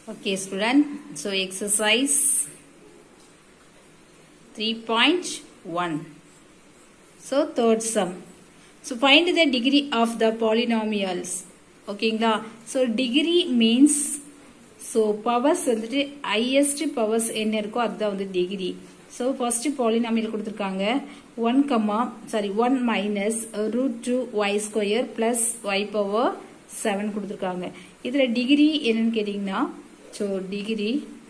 Okay, student. So, exercise 3.1. So, third sum. So, find the degree of the polynomials. ஓகேங்களா so degree means so powers வந்துட்டு highest powers என்ன இருக்கோ அதுதான் வந்து degree so first polynomial கொடுத்துருக்காங்க one comma sorry one minus root two y square plus y power seven கொடுத்துருக்காங்க இதில் degree என்னன்னு கேட்டிங்கன்னா so degree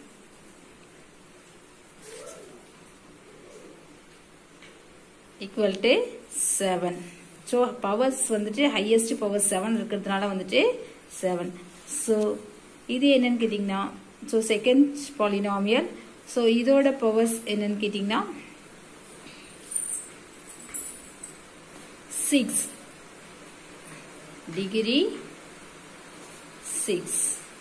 equal to seven so powers வந்துட்டு ஹையஸ்ட் பவர் செவன் இருக்கிறதுனால வந்துட்டு செவன் ஸோ இது என்னன்னு கேட்டிங்கன்னா ஸோ செகண்ட் பாலினாமியல் ஸோ இதோட பவர்ஸ் என்னன்னு கேட்டிங்கன்னா six degree six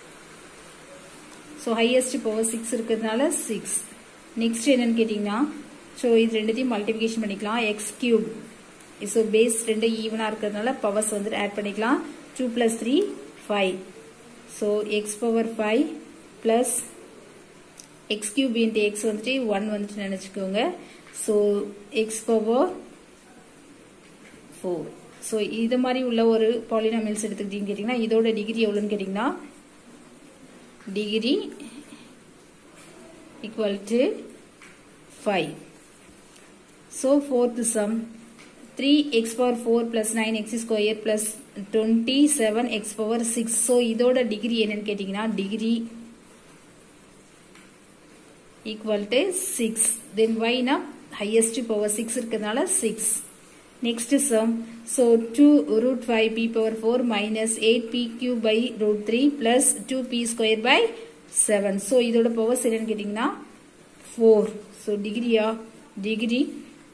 so highest power six இருக்கிறதுனால சிக்ஸ் நெக்ஸ்ட் என்னன்னு கேட்டிங்கன்னா ஸோ இது ரெண்டுத்தையும் மல்டிபிகேஷன் பண்ணிக்கலாம் எக்ஸ் கியூப் ஸோ பேஸ் ரெண்டு ஈவனாக இருக்கிறதுனால பவர்ஸ் வந்துட்டு ஆட் பண்ணிக்கலாம் two plus three five so x power five plus x cube into x வந்துட்டு ஒன் வந்துட்டு நினச்சிக்கோங்க so x power four so இது மாதிரி உள்ள ஒரு பாலினாமியல்ஸ் எடுத்துக்கிட்டீங்கன்னு கேட்டிங்கன்னா இதோட டிகிரி எவ்வளோன்னு கேட்டிங்கன்னா degree equal to 5. So fourth sum 3x power 4 plus 9x square plus 27x power 6. So இதோட டிகிரி என்னன்னு கேட்டீங்கன்னா degree equal to 6. Then y na highest power 6 இருக்கிறதுனால 6. Next sum. So 2 root 5 p power 4 minus 8 p cube by root 3 plus 2 p square by 7. So இதோட powers என்னன்னு கேட்டீங்கன்னா 4. So டிகிரியா degree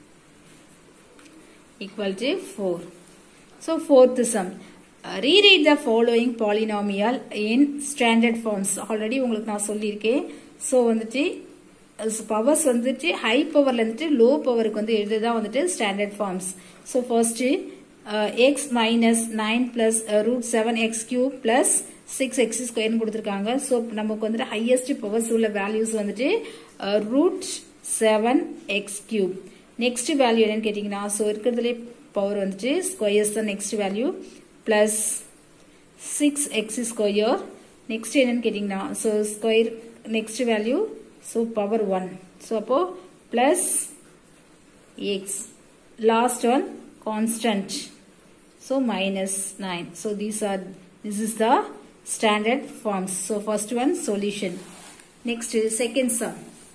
equal to 4. So fourth sum. Uh, reread the following polynomial in standard forms. Already உங்களுக்கு நான் சொல்லியிருக்கேன். So வந்துட்டு powers வந்துட்டு high பவர்ல இருந்துட்டு லோ பவருக்கு வந்து எழுதுதான் வந்துட்டு standard forms so first x minus nine plus root seven x cube plus six x ஸ்கொயர்னு கொடுத்துருக்காங்க ஸோ நமக்கு வந்துட்டு ஹையஸ்ட் பவர்ஸ் உள்ள வேல்யூஸ் வந்துட்டு root seven x cube next value என்னன்னு கேட்டீங்கன்னா ஸோ இருக்கிறதுலே பவர் வந்துட்டு ஸ்கொயர்ஸ் தான் next value plus six x square next என்னன்னு கேட்டீங்கன்னா so square next value so power one so அப்போ plus x last one constant so minus nine so these are this is the standard forms. So first one solution. Next second sum.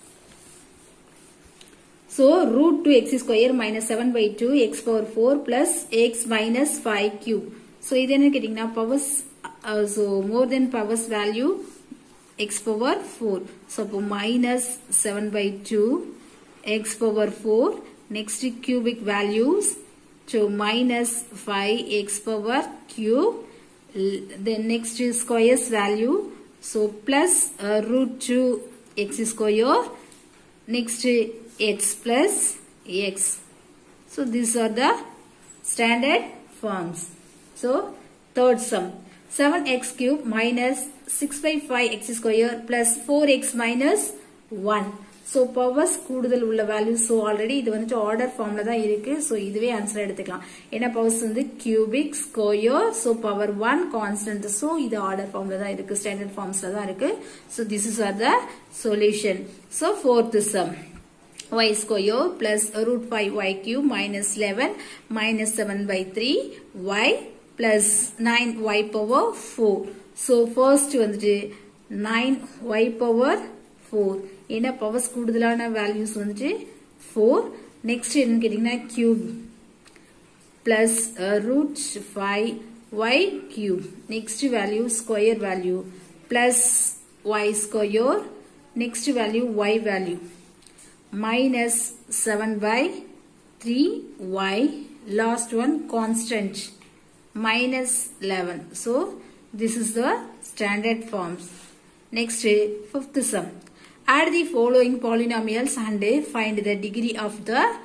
So root 2x square minus 7 by 2 x power 4 plus x minus 5 cube. So இது என்ன கேட்டிங்கன்னா powers uh, so more than powers value x power 4. So அப்போ minus 7 by 2 x power 4 next cubic values so minus 5 x power cube then next is squares value so plus uh, root 2 x square next x plus x so these are the standard forms so third sum 7x cube minus 6 by 5 x square plus 4x minus 1 so powers கூடுதல் உள்ள value so already இது வந்துட்டு order ஃபார்ம்ல தான் இருக்கு so இதுவே answer எடுத்துக்கலாம் ஏன்னா பவர்ஸ் வந்து cubic square so power one constant so இது ஆர்டர் ஃபார்ம்ல தான் இருக்கு ஸ்டாண்டர்ட் ஃபார்ம்ஸ்ல தான் இருக்கு so this is are the solution so fourth sum y square plus root 5 y cube minus 11 minus 7 by 3 y plus 9 y power 4. So first வந்துட்டு 9 y power 4. ஏன்னா powers கூடுதலான வேல்யூஸ் வந்துட்டு 4. நெக்ஸ்ட் என்னன்னு கேட்டீங்கன்னா cube plus root five y cube next value square value plus y square next value y value minus 7 by 3y last one constant minus 11 so this is the standard forms next fifth sum add the following polynomials and find the degree of the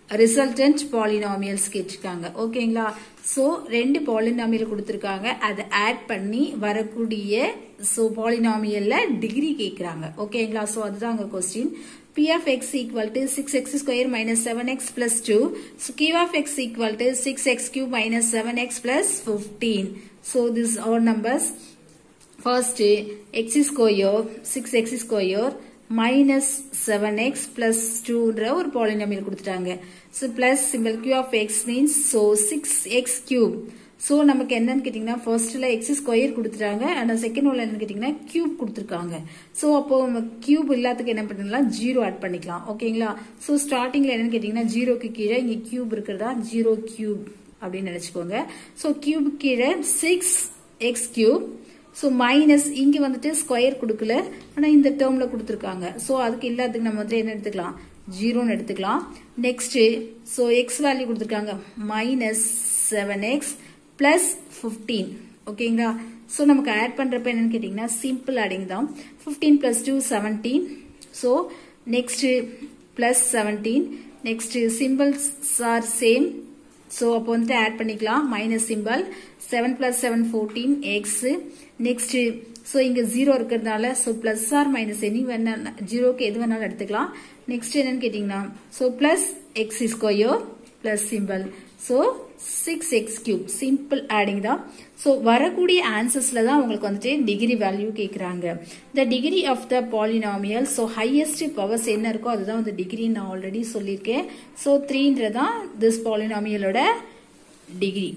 resultant polynomials கேட்டிருக்காங்க ஓகேங்களா so ரெண்டு polynomial கொடுத்துருக்காங்க அதை add பண்ணி வரக்கூடிய so பாலினாமியல்ல degree கேட்குறாங்க ஓகேங்களா so அதுதான் அங்கே question p of x equal to 6x square minus 7x plus 2. So q of x equal to 6x cube minus 7x plus 15. So this is our numbers. First x square 6x square minus 7x plus 2 ஒரு polynomial கொடுத்துட்டாங்க. So plus symbol q of x means so 6x cube. So நமக்கு என்னன்னு கேட்டிங்கன்னா ஃபர்ஸ்ட்ல x square கொடுத்துட்டாங்க and second ஒன்ல என்னன்னு கேட்டிங்கன்னா கியூப் கொடுத்துருக்காங்க ஸோ அப்போ நம்ம கியூப் இல்லாததுக்கு என்ன பண்ணிக்கலாம் ஜீரோ ஆட் பண்ணிக்கலாம் ஓகேங்களா ஸோ ஸ்டார்டிங்ல என்னன்னு கேட்டிங்கன்னா ஜீரோக்கு கீழே இங்கே கியூப் இருக்கிறதா ஜீரோ கியூப் அப்படின்னு நினச்சிக்கோங்க ஸோ கியூப் கீழே six x cube so minus இங்கே வந்துட்டு ஸ்கொயர் கொடுக்கல ஆனால் இந்த டேர்ம்ல கொடுத்துருக்காங்க ஸோ அதுக்கு இல்லாததுக்கு நம்ம வந்து என்ன எடுத்துக்கலாம் ஜீரோன்னு எடுத்துக்கலாம் நெக்ஸ்ட் ஸோ எக்ஸ் வேல்யூ கொடுத்துருக்காங்க minus seven x plus fifteen ஓகேங்களா ஸோ நமக்கு ஆட் பண்ணுறப்ப என்னன்னு கேட்டிங்கன்னா சிம்பிள் ஆடிங் தான் fifteen plus two seventeen so next plus seventeen next simples are same so அப்போ வந்துட்டு ஆட் பண்ணிக்கலாம் minus simple seven plus seven fourteen x next so இங்கே ஜீரோ இருக்கிறதுனால so plus or minus any வேணாலும் ஜீரோக்கு எது வேணாலும் எடுத்துக்கலாம் நெக்ஸ்ட் என்னன்னு கேட்டிங்கன்னா so plus x square plus simple so six x cube simple adding தான் ஸோ வரக்கூடிய ஆன்சர்ஸ்ல தான் உங்களுக்கு வந்துட்டு டிகிரி வேல்யூ கேட்குறாங்க the degree of the polynomial so highest powers என்ன இருக்கோ அதுதான் வந்து டிகிரி நான் ஆல்ரெடி சொல்லியிருக்கேன் ஸோ த்ரீன்றதான் திஸ் பாலினாமியலோட degree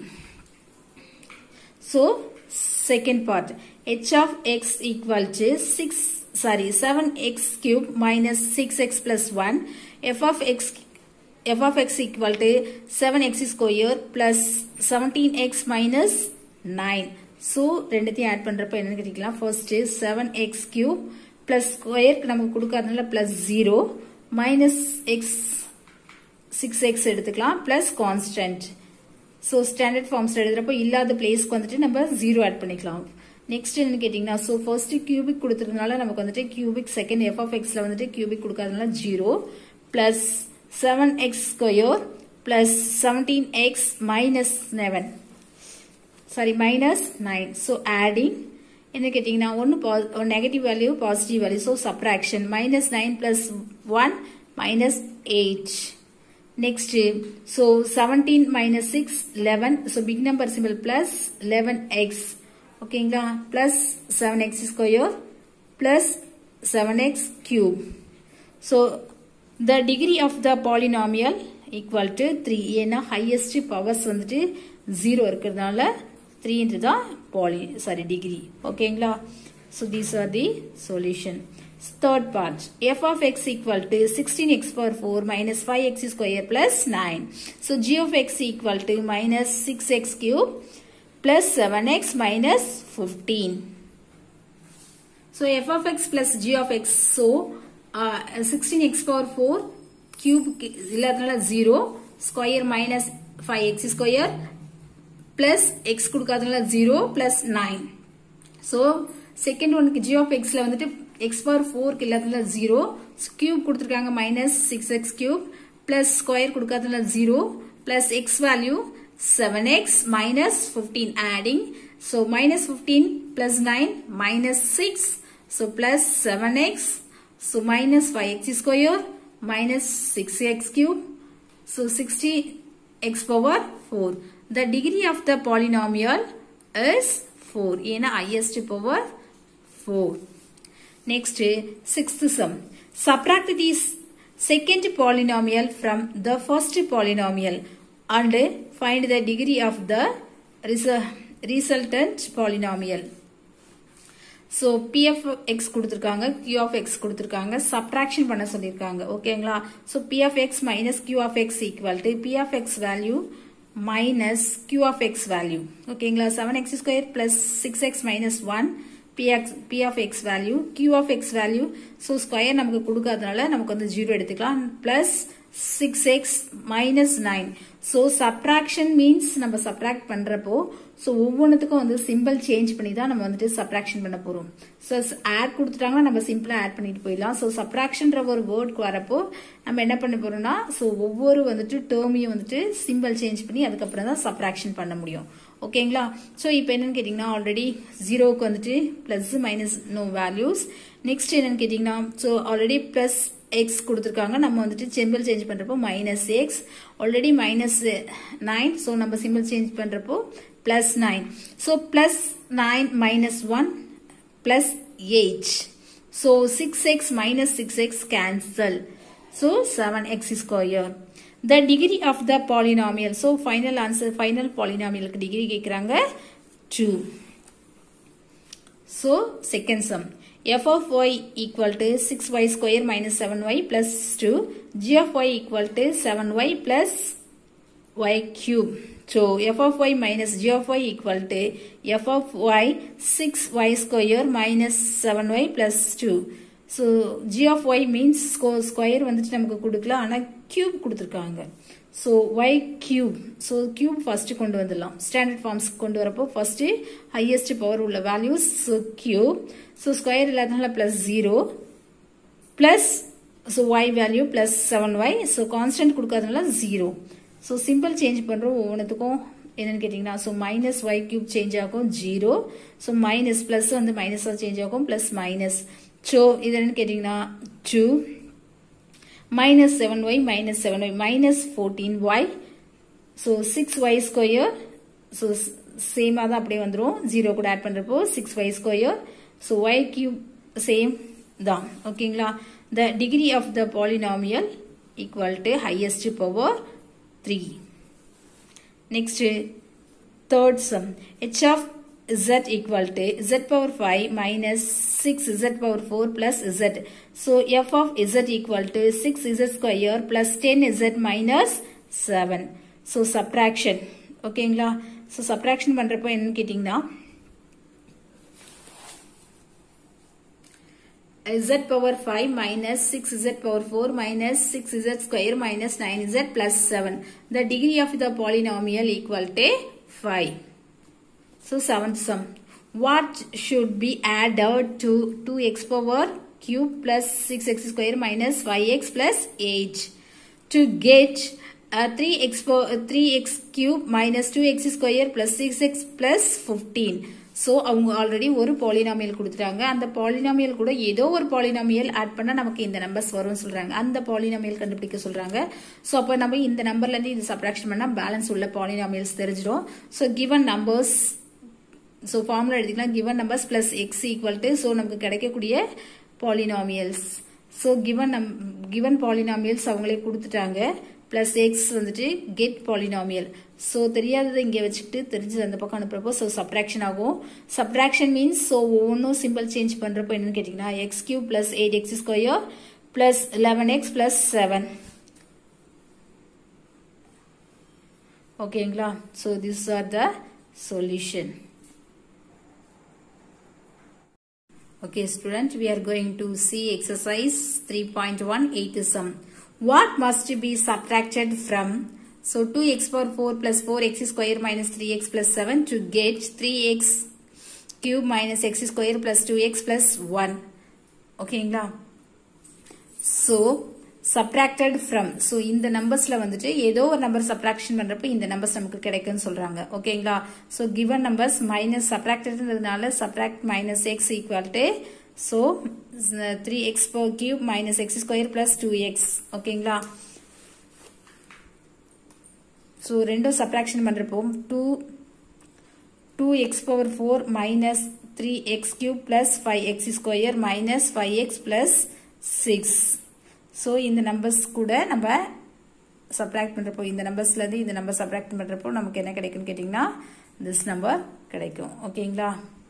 so second part h of x equal to six sorry seven x cube minus six x plus one f of x f of x equal to 7x square plus 17x minus 9. So, ரெண்டுத்தையும் add பண்றப்ப என்னன்னு கேட்டிக்கலாம் first seven x cube plus ஸ்கொயருக்கு நமக்கு கொடுக்காதனால plus zero minus x six x எடுத்துக்கலாம் plus constant so standard forms எழுதுறப்போ இல்லாத பிளேஸ்க்கு வந்துட்டு நம்ம ஜீரோ ஆட் பண்ணிக்கலாம் நெக்ஸ்ட் என்னன்னு கேட்டிங்கன்னா ஸோ ஃபர்ஸ்ட் கியூபிக் கொடுத்துருந்தனால நமக்கு வந்துட்டு கியூபிக் செகண்ட் எஃப் ஆஃப் எக்ஸ்ல வந்துட்டு கியூபிக் கொடுக்காதனால zero plus 7x square plus 17x minus 7 sorry minus 9 so adding என்ன கேட்டீங்கன்னா ஒன்று negative value positive value so subtraction minus nine plus one minus eight next so seventeen minus six eleven so big number simple plus eleven x ஓகேங்களா plus seven x square plus seven x cube so the degree of the polynomial equal to 3 ஏன்னா highest powers வந்துட்டு 0 இருக்கிறதுனால 3 தான் poly sorry degree ஓகேங்களா so these are the solution third part f of x equal to 16x power 4 minus 5x square plus 9 so g of x equal to minus 6x cube plus 7x minus 15 so f of x plus g of x so sixteen x power four cube இல்லாதனால zero square minus five x square plus x கொடுக்காதனால zero plus nine so second ஒனுக்கு g of எக்ஸ்ல வந்துட்டு x power ஃபோருக்கு இல்லாதனால zero cube கொடுத்துருக்காங்க minus six x cube plus square கொடுக்காதனால zero plus x value seven x minus fifteen adding so minus fifteen plus nine minus six so plus seven x So minus 5x square minus 6x cube. So 60x power 4. The degree of the polynomial is 4. ஏன்னா highest power 4. Next, sixth sum. Subtract these second polynomial from the first polynomial and find the degree of the resultant polynomial. So p of x கொடுத்துருக்காங்க q of x கொடுத்துருக்காங்க subtraction பண்ண சொல்லியிருக்காங்க ஓகேங்களா so p of x minus q of x equal to p of x value minus q of x value ஓகேங்களா seven x square plus six x minus one p x p of x value q of x value so square நமக்கு கொடுக்காதனால நமக்கு வந்து zero எடுத்துக்கலாம் plus six x minus nine so subtraction means நம்ம subtract பண்றப்போ so ஒவ்வொன்றுத்துக்கும் வந்து சிம்பிள் சேஞ்ச் பண்ணி தான் நம்ம வந்துட்டு சப்ராக்ஷன் பண்ண போறோம் ஸோ ஆட் கொடுத்துட்டாங்கன்னா நம்ம சிம்பிளா ஆட் பண்ணிட்டு போயிடலாம் ஸோ சப்ராக்ஷன்ற ஒரு வேர்டுக்கு வரப்போ நம்ம என்ன பண்ண போறோம்னா ஸோ ஒவ்வொரு வந்துட்டு டேர்மையும் வந்துட்டு சிம்பிள் சேஞ்ச் பண்ணி அதுக்கப்புறம் தான் சப்ராக்ஷன் பண்ண முடியும் ஓகேங்களா ஸோ இப்போ என்னன்னு கேட்டிங்கன்னா ஆல்ரெடி ஜீரோவுக்கு வந்துட்டு plus minus no values next என்னன்னு கேட்டிங்கன்னா ஸோ ஆல்ரெடி பிளஸ் எக்ஸ் கொடுத்துருக்காங்க நம்ம வந்துட்டு சிம்பிள் சேஞ்ச் பண்ணுறப்போ minus x already minus nine so நம்ம சிம்பிள் சேஞ்ச் பண்ணுறப்போ plus nine so plus nine minus one plus eight so six x minus six x cancel so seven x square the degree of the polynomial so final answer final polynomial degree கேக்குறாங்க 2 so second sum f of y equal to 6y square minus 7y plus 2 g of y equal to 7y plus y cube so f of y minus g of y equal to f of y 6y square minus 7y plus 2 so g of y means square வந்துட்டு நமக்கு கொடுக்கல ஆனால் cube கொடுத்துருக்காங்க so y cube so cube first கொண்டு வந்துடலாம் standard forms கொண்டு வரப்போ first highest power உள்ள values so cube so square இல்லாதனால plus zero plus so y value plus seven y so constant கொடுக்காதனால ஜீரோ ஸோ சிம்பிள் சேஞ்ச் பண்ணுறோம் ஒவ்வொன்றுத்துக்கும் என்னன்னு கேட்டிங்கன்னா so minus y cube change ஆகும் ஜீரோ ஸோ மைனஸ் ப்ளஸ் வந்து மைனஸாக சேஞ்ச் ஆகும் ப்ளஸ் மைனஸ் ஸோ இது என்னன்னு கேட்டிங்கன்னா two minus seven y minus seven y minus fourteen y so six y square so சேமாக தான் அப்படியே வந்துடும் ஜீரோ கூட ஆட் பண்ணுறப்போ six y square so y cube same தான் ஓகேங்களா the degree of the polynomial equal to highest power three next third sum h of z equal to z power 5 minus 6z power 4 plus z. So f of z equal to 6z square plus 10z minus 7. So subtraction. ஓகேங்களா so subtraction பண்ணுறப்போ என்னன்னு கேட்டிங்கன்னா z power 5 minus 6z power 4 minus 6z square minus 9z plus 7. The degree of the polynomial equal to 5. So seventh sum. What should be added to 2x power cube plus 6x square minus 5x plus 8 to get uh, 3x, po 3x cube minus 2x square plus 6x plus 15. So அவங்க already ஒரு polynomial கொடுத்துட்டாங்க அந்த polynomial கூட ஏதோ ஒரு polynomial add பண்ணால் நமக்கு இந்த நம்பர்ஸ் வரும்னு சொல்கிறாங்க அந்த பாலினாமியல் கண்டுபிடிக்க சொல்கிறாங்க ஸோ அப்போ நம்ம இந்த நம்பர்லேருந்து இது சப்ராக்ஷன் பண்ணால் பேலன்ஸ் உள்ள பாலினாமியல்ஸ் தெரிஞ்சிடும் so given numbers so formula எடுத்துக்கலாம் given numbers plus x equal to so நமக்கு கிடைக்கக்கூடிய பாலினாமியல்ஸ் ஸோ கிவன் நம் கிவன் பாலினாமியல்ஸ் அவங்களே கொடுத்துட்டாங்க பிளஸ் எக்ஸ் வந்துட்டு கெட் பாலினாமியல் ஸோ தெரியாததை இங்கே வச்சுக்கிட்டு தெரிஞ்சது அந்த பக்கம் அனுப்புறப்போ ஸோ சப்ராக்ஷன் ஆகும் சப்ராக்ஷன் மீன்ஸ் ஸோ ஒவ்வொன்றும் சிம்பிள் சேஞ்ச் பண்ணுறப்போ என்னன்னு கேட்டிங்கன்னா x cube plus eight x square plus eleven x plus seven ஓகேங்களா so this are the solution Okay student, we are going to see exercise 3.1 8 sum. What must be subtracted from so 2x power 4 plus 4x square minus 3x plus 7 to get 3x cube minus x square plus 2x plus 1. ஓகேங்களா so subtracted from so இந்த நம்பர்ஸ்ல வந்துட்டு ஏதோ ஒரு number subtraction பண்றப்ப இந்த numbers நமக்கு கிடைக்கும்னு சொல்றாங்க ஓகேங்களா ஸோ கிவன் நம்பர்ஸ் மைனஸ் சப்ராக்டட்ன்றதுனால subtract minus x equal to so three x power cube minus x square plus two x ஓகேங்களா ஸோ ரெண்டும் சப்ராக்ஷன் பண்றப்போ two two x power four minus three x cube plus five x square minus five x plus six so இந்த numbers கூட நம்ம subtract பண்ணுறப்போ இந்த நம்பர்ஸ்லேருந்து இந்த number subtract பண்ணுறப்போ நமக்கு என்ன கிடைக்கும்னு கேட்டிங்கன்னா திஸ் நம்பர் கிடைக்கும் ஓகேங்களா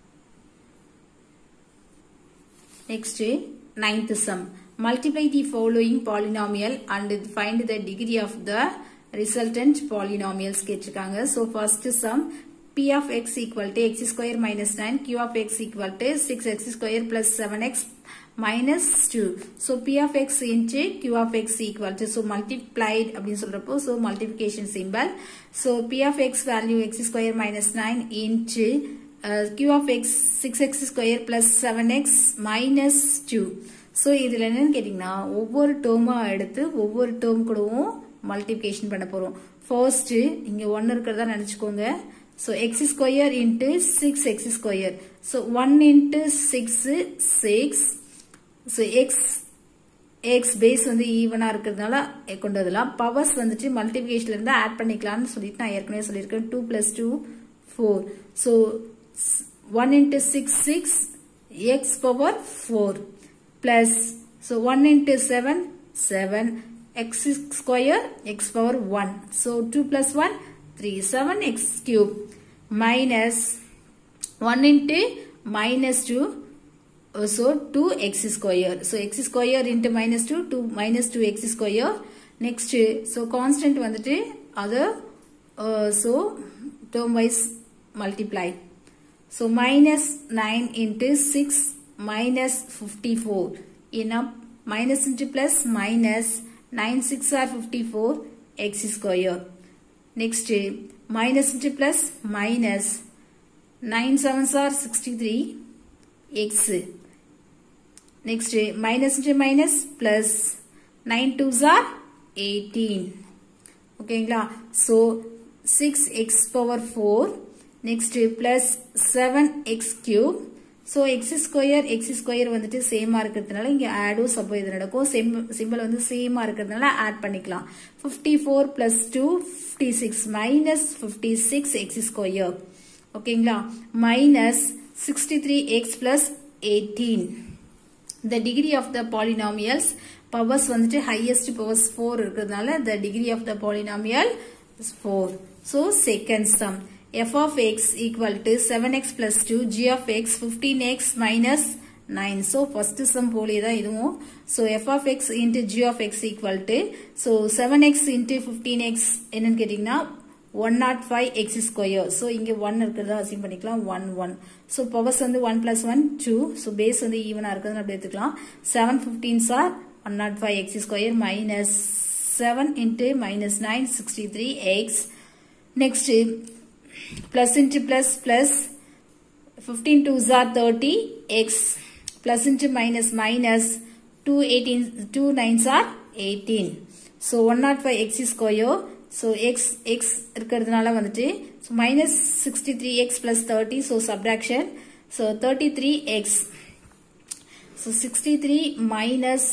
next ninth sum multiply the following polynomial and find the degree of the resultant polynomials கேட்டிருக்காங்க so first sum p of x equal to x square minus 9 q of x equal to 6x square plus 7x minus 2. So P of x into Q of x equal to, so multiplied அப்படின்னு சொல்றப்போ, so multiplication symbol. So P of x value x square minus 9 into uh, Q of x 6x square plus 7x minus 2. So இதில் என்னன்னு கேட்டிங்கன்னா ஒவ்வொரு டேர்மாக எடுத்து ஒவ்வொரு term கூடவும் multiplication பண்ண போகிறோம் ஃபர்ஸ்ட்டு இங்கே ஒன்று இருக்கிறதா நினச்சிக்கோங்க so x square into six x square so one into six six so x x base வந்து ஈவனாக இருக்கிறதுனால கொண்டு வரலாம் பவர்ஸ் வந்துட்டு மல்டிபிகேஷன்ல இருந்து ஆட் பண்ணிக்கலாம்னு சொல்லிட்டு நான் ஏற்கனவே சொல்லியிருக்கேன் two plus two four so one into six six x power four plus so 1 into 7 7 x square x power 1 so 2 plus 1 3 7 x cube minus 1 into minus 2 uh, so 2 x square so x square into minus 2 2 minus 2 x square next so constant வந்துட்டு other uh, so term wise multiply so minus 9 into 6 minus 54 in a minus into plus minus 9 6 are 54 x square next minus into plus minus 9 7s are 63 x next minus into minus plus 9 2s are 18 ஓகேங்களா so 6x power 4 next plus 7x cube so x square x square வந்துட்டு சேமாக இருக்கிறதுனால இங்கே ஆடும் சப்போ இது நடக்கும் செம் simple வந்து சேமாக இருக்கிறதுனால ஆட் பண்ணிக்கலாம் fifty four plus two fifty six minus fifty six x square ஓகேங்களா minus sixty three x plus eighteen the degree of the polynomials powers வந்துட்டு ஹையஸ்ட் பவர்ஸ் ஃபோர் இருக்கிறதுனால the degree of the polynomial four so second sum f of x equal to 7x plus 2 g of x 15x minus 9 so first sum போலே தான் இதுவும் so f of x into g of x equal to so 7x into 15x என்னன்னு கேட்டிங்கன்னா 105 x square so இங்க 1 இருக்கிறதா அசிம் பண்ணிக்கலாம் 1 1 so powers வந்து 1 plus 1 2 so base வந்து ஈவனா இருக்குதுன்னு அப்படி எடுத்துக்கலாம் 7 15s are 105 x square minus 7 into minus 9 63 x next plus into plus plus 15 2s are 30 x plus into minus minus 2 18 2 9s are 18 so 105 x square so x x இருக்கிறதுனால வந்துட்டு so minus 63x plus 30 so subtraction so 33x so 63 minus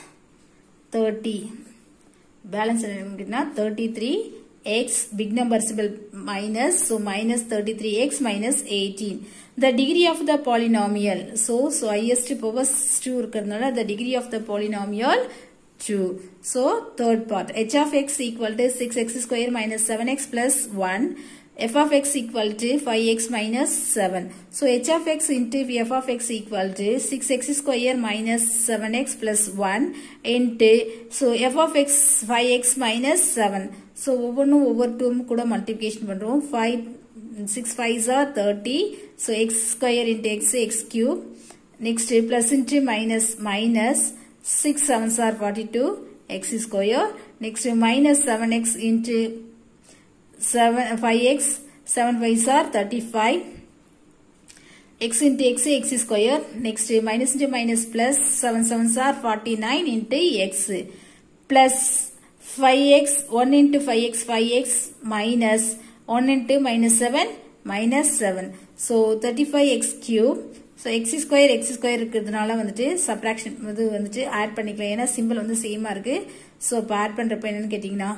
30 balance என்னன்னா 33 x big number symbol minus so minus 33x minus 18 the degree of the polynomial so so highest powers 2 இருக்கிறதுனால the degree of the polynomial 2 so third part h of x equal to 6x square minus 7x plus 1 f of x equal to 5x minus 7 so h of x into f of x equal to 6x square minus 7x plus 1 into so f of x 5x minus 7 so ஒவ்வொன்றும் ஒவ்வொரு டூம் கூட multiplication பண்ணுறோம் five six five are thirty so x square into x x cube next plus into minus minus six sevens are forty two x square next minus seven x into seven five x seven fives are thirty five x into x x square next minus into minus plus 7 7s are 49 into x plus 5x 1 into 5x 5x minus 1 into minus 7 minus 7 so 35x cube so x square x square இருக்கிறதுனால வந்துட்டு subtraction இது வந்துட்டு add பண்ணிக்கலாம் ஏன்னா simple வந்து சேமா இருக்கு so இப்போ ஆட் பண்றப்ப என்னன்னு கேட்டீங்கன்னா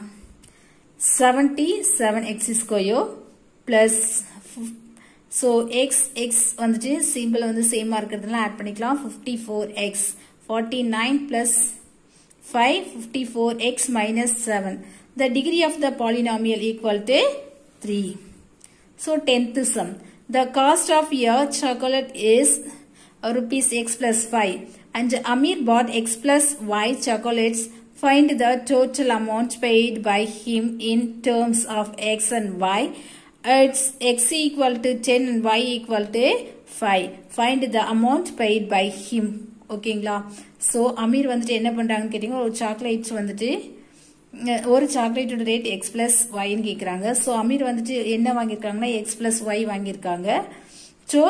77x square plus so x x வந்துட்டு சிம்பிள் வந்து சேமா இருக்கிறதுனால ஆட் பண்ணிக்கலாம் 54x 49 plus 5 54x minus 7 the degree of the polynomial equal to 3 so 10th sum the cost of a chocolate is uh, rupees x plus 5 and Amir bought x plus y chocolates find the total amount paid by him in terms of x and y it's x equal to 10 and y equal to 5 find the amount paid by him ஓகேங்களா so Amir வந்துட்டு என்ன பண்றாங்கன்னு கேட்டீங்கன்னா ஒரு chocolates வந்துட்டு அஹ், ஒரு சாக்லேட்டோட ரேட் எக்ஸ் பிளஸ் ஒய்ன்னு கேட்குறாங்க ஸோ அமீர் வந்துட்டு என்ன வாங்கியிருக்காங்கன்னா எக்ஸ் பிளஸ் ஒய் வாங்கியிருக்காங்க ஸோ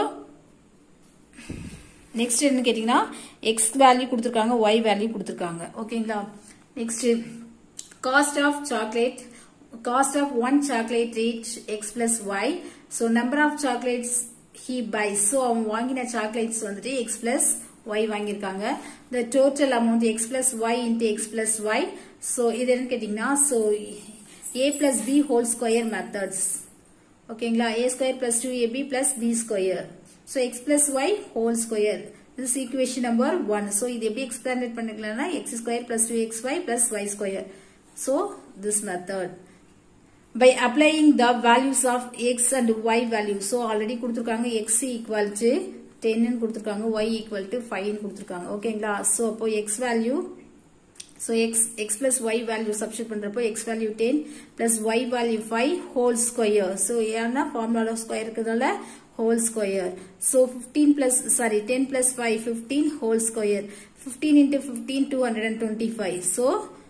நெக்ஸ்ட் என்ன கேட்டிங்கன்னா எக்ஸ் வேல்யூ கொடுத்துருக்காங்க ஒய் வேல்யூ கொடுத்துருக்காங்க ஓகேங்களா next cost of chocolate cost of one chocolate each x plus y so number of chocolates he buy so அவன் வாங்கின சாக்லேட்ஸ் வந்துட்டு எக்ஸ் பிளஸ் ஒய் வாங்கியிருக்காங்க the total amount x plus y into x plus y so இது என்ன கேட்டிங்கன்னா so a plus b whole square methods ஓகேங்களா a square plus two ab plus b square so x plus y whole square this equation number 1 so இது எப்படி expanded பண்ணிக்கலாம்னா x square plus 2xy plus y square so this method by applying the values of x and y value so already கொடுத்திருக்காங்க x equal to 10 ன்னு கொடுத்திருக்காங்க y equal to 5 ன்னு கொடுத்திருக்காங்க ஓகேங்களா so அப்போ x value so x x plus y value substitute பண்றப்போ x value 10 plus y value 5 whole square so ஏன்னா formula of square இருக்கிறதால whole square so 15 plus sorry 10 plus 5 15 whole square 15 into 15 225 so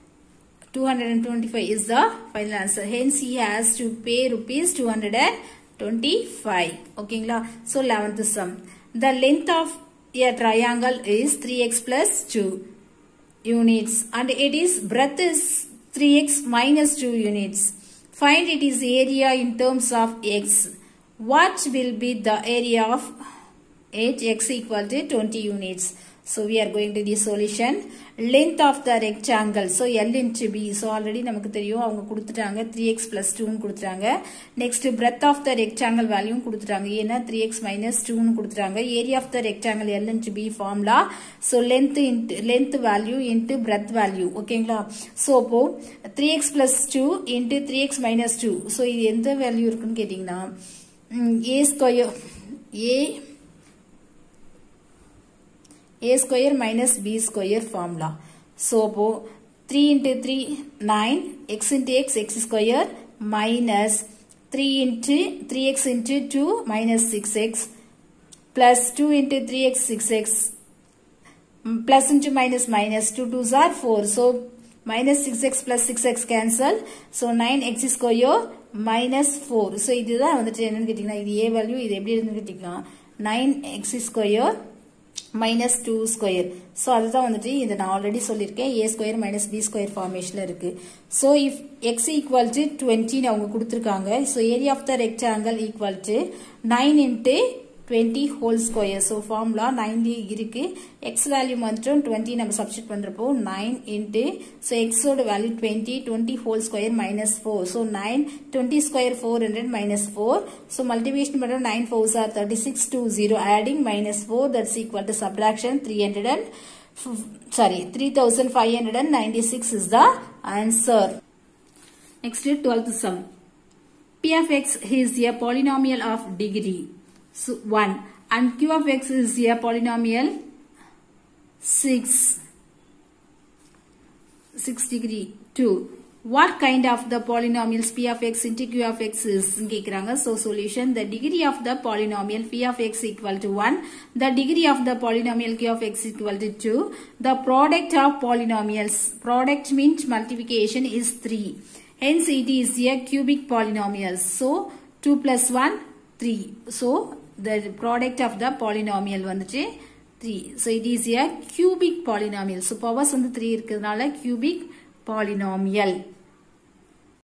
225 is the final answer hence he has to pay rupees 225 okayங்களா so 11th sum the length of a triangle is 3x plus 2 units and it is breadth is 3x minus 2 units. Find it is area in terms of x. What will be the area of 8x equal to 20 units? So we are going to the solution. Length of the rectangle. So L into B. So already நமக்கு தெரியும் அவங்க கொடுத்துட்டாங்க 3x plus 2 னு கொடுத்துட்டாங்க. Next breadth of the rectangle value கொடுத்துட்டாங்க. ஏன்னா 3x minus 2 னு கொடுத்துட்டாங்க. Area of the rectangle L into B formula. So length into length value into breadth value. ஓகேங்களா? So அப்போ 3x plus 2 into 3x minus 2. So இது எந்த value இருக்குன்னு கேட்டீங்கன்னா a square a a square minus b square formula. So, அப்போ 3 into 3, 9, x into x, x square minus 3 into 3x into 2 minus 6x plus 2 into 3x, 6x mm, plus into minus minus 2 2s are 4. So, minus 6x plus 6x cancel. So, 9x square minus 4. So, இதுதான் வந்துட்டு என்னன்னு கேட்டீங்கன்னா இது a value இது எப்படி இருந்து கேட்டீங்கன்னா 9x square minus two square so அதுதான் வந்துட்டு இதை நான் ஆல்ரெடி சொல்லியிருக்கேன் a square minus b square ஃபார்மேஷனில் இருக்கு so if x equal to டுவெண்ட்டின்னு அவங்க கொடுத்துருக்காங்க so area of the rectangle equal to nine into twenty whole square so formula ninety இருக்கு எக்ஸ் வேல்யூ வந்துட்டும் டுவெண்ட்டி நம்ம சப்ஸ்டிட் பண்றப்போ நைன் இன்ட்டு ஸோ எக்ஸோட value twenty twenty whole square minus four so nine twenty square four hundred minus four so multiplication பண்ணுறோம் nine four are thirty six two zero adding minus four that's equal to subtraction three hundred and sorry 3596 is the answer next 12th sum p of x is a polynomial of degree so 1 and q of x is a polynomial 6 6 degree 2 what kind of the polynomials p of x into q of x is கேக்குறாங்க so solution the degree of the polynomial p of x equal to 1 the degree of the polynomial q of x equal to 2 the product of polynomials product means multiplication is 3 hence it is a cubic polynomial so 2 plus 1 3 so the product of the polynomial வந்துட்டு 3 so it is a cubic polynomial so powers வந்து 3 இருக்கிறதுனால cubic polynomial